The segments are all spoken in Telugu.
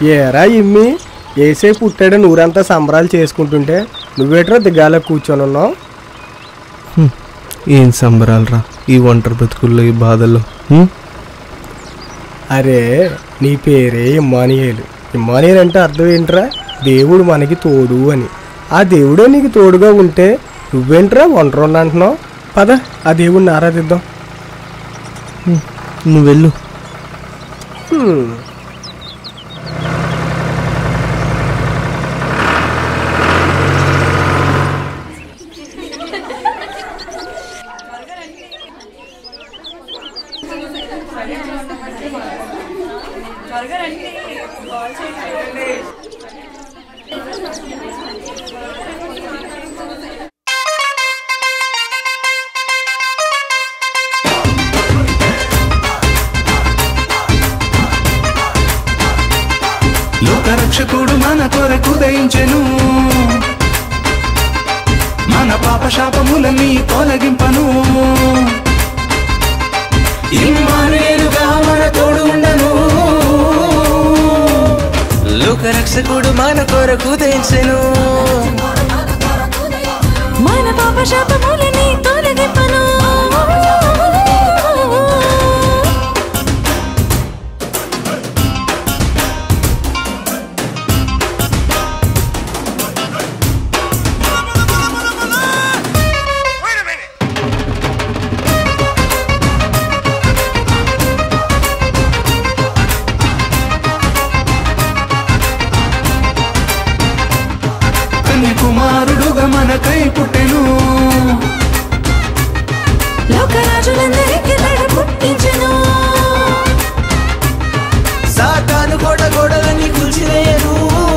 ఏరా ఇమ్మి ఏసే పుట్టాడని ఊరంతా సంబరాలు చేసుకుంటుంటే నువ్వేట్రా దిగాల కూర్చొని ఉన్నావు ఏం సంబరాలరా ఈ ఒంటరి బతుకుల్లో ఈ బాధల్లో హ్మ్? అరే నీ పేరే ఇమ్మానియేలు ఇమ్మానియేలు అంటే అర్థం ఏంట్రా దేవుడు మనకి తోడు అని ఆ దేవుడే నీకు తోడుగా ఉంటే నువ్వేంట్రా ఒంటరి అంటున్నావు పద ఆ దేవుడిని ఆరాధిద్దాం నువ్వు వెళ్ళు హ్మ్. లోకరక్షకుడు మన కొరకు దయించెను మన పాప శాపములని తొలగింపను ఇమ్మానుయేలుగా మన తోడు ఉండను లోకరక్షకుడు మన కొరకు తెంచెను మన పాప శాపములని తొలగింపను కన్యకుమారుడుగా మనకై పుట్టెను లోకరాజులందరికీ నడు పుట్టించెను సాతాను గోడ గోడలని కూల్చివేయను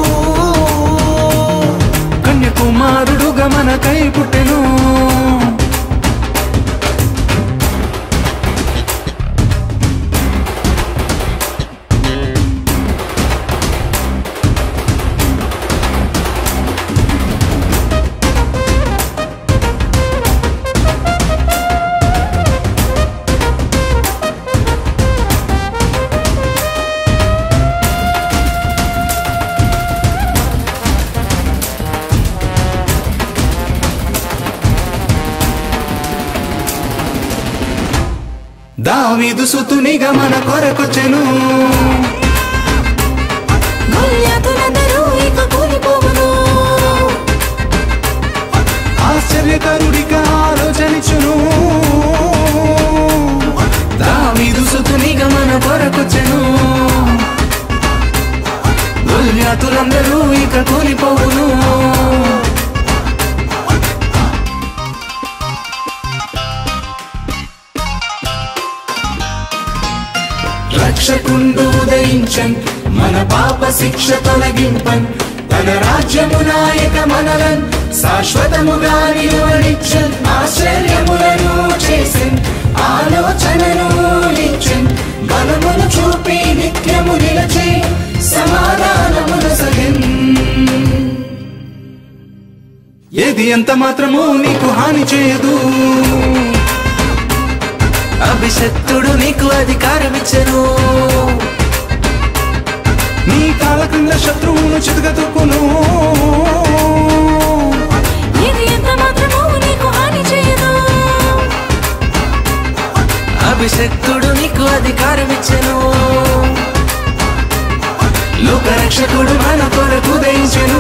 కన్యకుమారుడుగా మనకై పుట్టెను దావీదు సుతునిగా మన కొరకొచ్చెను గొల్యాతులందరూ ఇక కూలిపోవును ఆశ్చర్యకరుడిగా ఆలోచనిచును దావీదు సుతునిగా మన కొరకొచ్చెను గొల్యాతులందరూ ఇక కూలిపోవును రక్షకుండు ఉదయించన్ మన పాప శిక్ష తొలగింపన్ తన రాజ్యము నాయక మనలన్ శాశ్వతముగా నిలువనిచ్చన్ ఆశ్చర్యములను చేసన్ ఆలోచనను నిచ్చన్ బలమును చూపి నిత్యము నిలచే సమాధానమును సగన్ ఏది ఎంత మాత్రము నీకు హాని చేయదు అభిషక్తుడు నీకు అధికారం ఇచ్చెను నీ కాల క్రింద శత్రువును చితగతుకును ఇది ఎంత మాత్రము నీకు హాని చేయదు అభిషక్తుడు నీకు అధికారం ఇచ్చెను లోకరక్షకుడు మన కొరకు దయించెను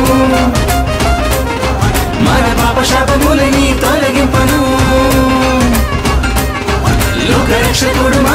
మన పాప శాపములని తొలగింపను లోకరక్షకుడు